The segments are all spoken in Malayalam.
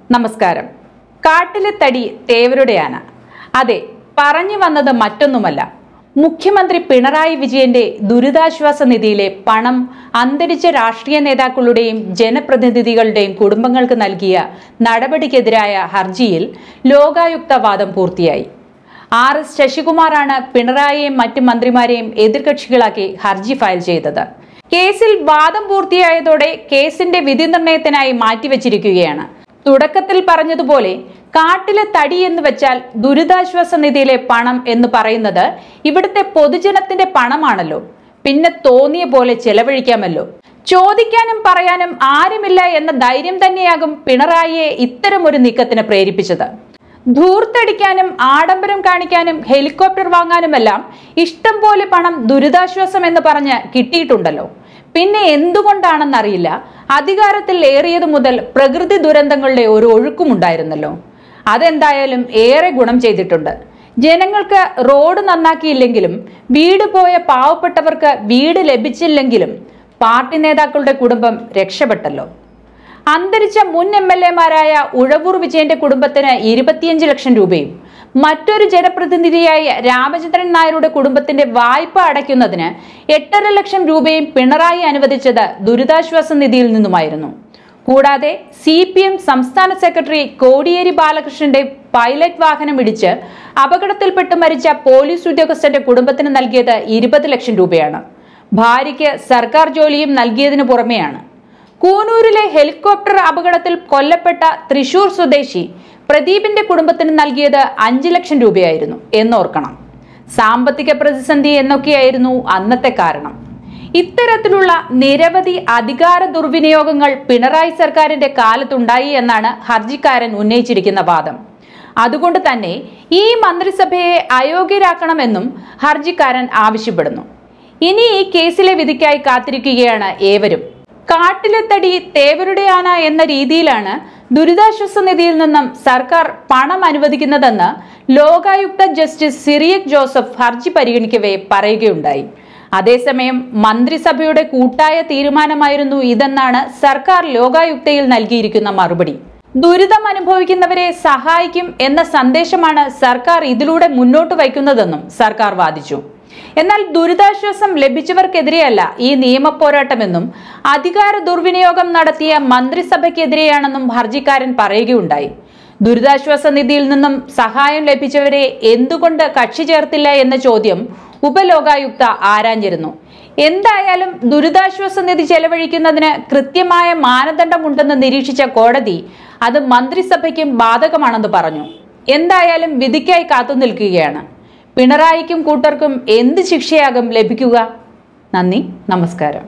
നമസ്കാരം കാട്ടിലെ തടി തേവരുടെ ആന അതെ പറഞ്ഞു വന്നത് മറ്റൊന്നുമല്ല മുഖ്യമന്ത്രി പിണറായി വിജയന്റെ ദുരിതാശ്വാസ നിധിയിലെ പണം അന്തരിച്ച രാഷ്ട്രീയ നേതാക്കളുടെയും ജനപ്രതിനിധികളുടെയും കുടുംബങ്ങൾക്ക് നൽകിയ നടപടിക്കെതിരായ ഹർജിയിൽ ലോകായുക്ത വാദം പൂർത്തിയായി ആർ എസ് ശശികുമാറാണ് പിണറായിയെയും മറ്റ് മന്ത്രിമാരെയും എതിർകക്ഷികളാക്കി ഹർജി ഫയൽ ചെയ്തത് കേസിൽ വാദം പൂർത്തിയായതോടെ കേസിന്റെ വിധി നിർണയത്തിനായി മാറ്റിവെച്ചിരിക്കുകയാണ് തുടക്കത്തിൽ പറഞ്ഞതുപോലെ കാട്ടിലെ തടി എന്ന് വെച്ചാൽ ദുരിതാശ്വാസ നിധിയിലെ പണം എന്ന് പറയുന്നത് ഇവിടുത്തെ പൊതുജനത്തിന്റെ പണമാണല്ലോ പിന്നെ തോന്നിയ പോലെ ചെലവഴിക്കാമല്ലോ ചോദിക്കാനും പറയാനും ആരുമില്ല എന്ന ധൈര്യം തന്നെയാകും പിണറായിയെ ഇത്തരം ഒരു നീക്കത്തിന് പ്രേരിപ്പിച്ചത് ധൂർത്തടിക്കാനും ആഡംബരം കാണിക്കാനും ഹെലികോപ്റ്റർ വാങ്ങാനുമെല്ലാം ഇഷ്ടം പോലെ പണം ദുരിതാശ്വാസം എന്ന് പറഞ്ഞ് കിട്ടിയിട്ടുണ്ടല്ലോ പിന്നെ എന്തുകൊണ്ടാണെന്നറിയില്ല അധികാരത്തിൽ ഏറിയതു മുതൽ പ്രകൃതി ദുരന്തങ്ങളുടെ ഒരു ഒഴുക്കുമുണ്ടായിരുന്നല്ലോ അതെന്തായാലും ഏറെ ഗുണം ചെയ്തിട്ടുണ്ട് ജനങ്ങൾക്ക് റോഡ് നന്നാക്കിയില്ലെങ്കിലും വീട് പോയ പാവപ്പെട്ടവർക്ക് വീട് ലഭിച്ചില്ലെങ്കിലും പാർട്ടി നേതാക്കളുടെ കുടുംബം രക്ഷപ്പെട്ടല്ലോ അന്തരിച്ച മുൻ എം എൽ എമാരായ ഉഴവൂർ വിജയന്റെ കുടുംബത്തിന് ഇരുപത്തിയഞ്ച് ലക്ഷം രൂപയും മറ്റൊരു ജനപ്രതിനിധിയായ രാമചന്ദ്രൻ നായരുടെ കുടുംബത്തിന്റെ വായ്പ അടയ്ക്കുന്നതിന് എട്ടര ലക്ഷം രൂപയും പിണറായി അനുവദിച്ചത് ദുരിതാശ്വാസ നിധിയിൽ നിന്നുമായിരുന്നു കൂടാതെ സി പി എം സംസ്ഥാന സെക്രട്ടറി കോടിയേരി ബാലകൃഷ്ണന്റെ പൈലറ്റ് വാഹനം ഇടിച്ച് അപകടത്തിൽപ്പെട്ട് മരിച്ച പോലീസ് ഉദ്യോഗസ്ഥന്റെ കുടുംബത്തിന് നൽകിയത് ഇരുപത് ലക്ഷം രൂപയാണ് ഭാര്യയ്ക്ക് സർക്കാർ ജോലിയും നൽകിയതിനു പുറമെയാണ് കൂനൂരിലെ ഹെലികോപ്റ്റർ അപകടത്തിൽ കൊല്ലപ്പെട്ട തൃശൂർ സ്വദേശി പ്രദീപിന്റെ കുടുംബത്തിന് നൽകിയത് അഞ്ച് ലക്ഷം രൂപയായിരുന്നു എന്നോർക്കണം സാമ്പത്തിക പ്രതിസന്ധി എന്നൊക്കെയായിരുന്നു അന്നത്തെ കാരണം ഇത്തരത്തിലുള്ള നിരവധി അധികാര ദുർവിനിയോഗങ്ങൾ പിണറായി സർക്കാരിന്റെ കാലത്തുണ്ടായി എന്നാണ് ഹർജിക്കാരൻ ഉന്നയിച്ചിരിക്കുന്ന വാദം അതുകൊണ്ട് തന്നെ ഈ മന്ത്രിസഭയെ അയോഗ്യരാക്കണമെന്നും ഹർജിക്കാരൻ ആവശ്യപ്പെടുന്നു ഇനി ഈ കേസിലെ വിധിക്കായി കാത്തിരിക്കുകയാണ് ഏവരും കാട്ടിലെത്തടി തേവരുടെ ആന എന്ന രീതിയിലാണ് ദുരിതാശ്വാസ നിധിയിൽ നിന്നും സർക്കാർ പണം അനുവദിക്കുന്നതെന്ന് ലോകായുക്ത ജസ്റ്റിസ് സിറിയക് ജോസഫ് ഹർജി പരിഗണിക്കവേ പറയുകയുണ്ടായി അതേസമയം മന്ത്രിസഭയുടെ കൂട്ടായ തീരുമാനമായിരുന്നു ഇതെന്നാണ് സർക്കാർ ലോകായുക്തയിൽ നൽകിയിരിക്കുന്ന മറുപടി ദുരിതം അനുഭവിക്കുന്നവരെ സഹായിക്കും എന്ന സന്ദേശമാണ് സർക്കാർ ഇതിലൂടെ മുന്നോട്ട് വയ്ക്കുന്നതെന്നും സർക്കാർ വാദിച്ചു എന്നാൽ ദുരിതാശ്വാസം ലഭിച്ചവർക്കെതിരെയല്ല ഈ നിയമ പോരാട്ടമെന്നും അധികാര ദുർവിനിയോഗം നടത്തിയ മന്ത്രിസഭയ്ക്കെതിരെയാണെന്നും ഹർജിക്കാരൻ പറയുകയുണ്ടായി ദുരിതാശ്വാസ നിധിയിൽ നിന്നും സഹായം ലഭിച്ചവരെ എന്തുകൊണ്ട് കക്ഷി ചേർത്തില്ല എന്ന ചോദ്യം ഉപലോകായുക്ത ആരാഞ്ഞിരുന്നു എന്തായാലും ദുരിതാശ്വാസ നിധി ചെലവഴിക്കുന്നതിന് കൃത്യമായ മാനദണ്ഡമുണ്ടെന്ന് നിരീക്ഷിച്ച കോടതി അത് മന്ത്രിസഭയ്ക്കും ബാധകമാണെന്ന് പറഞ്ഞു എന്തായാലും വിധിക്കായി കാത്തു നിൽക്കുകയാണ് പിണറായിക്കും കൂട്ടർക്കും എന്ത് ശിക്ഷയാകും ലഭിക്കുക നന്ദി നമസ്കാരം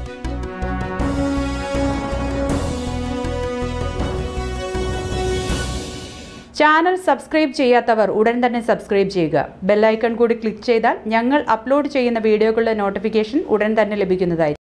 ചാനൽ സബ്സ്ക്രൈബ് ചെയ്യാത്തവർ ഉടൻ തന്നെ സബ്സ്ക്രൈബ് ചെയ്യുക ബെല്ലൈക്കൺ കൂടി ക്ലിക്ക് ചെയ്താൽ ഞങ്ങൾ അപ്ലോഡ് ചെയ്യുന്ന വീഡിയോകളുടെ നോട്ടിഫിക്കേഷൻ ഉടൻ തന്നെ ലഭിക്കുന്നതായിരിക്കും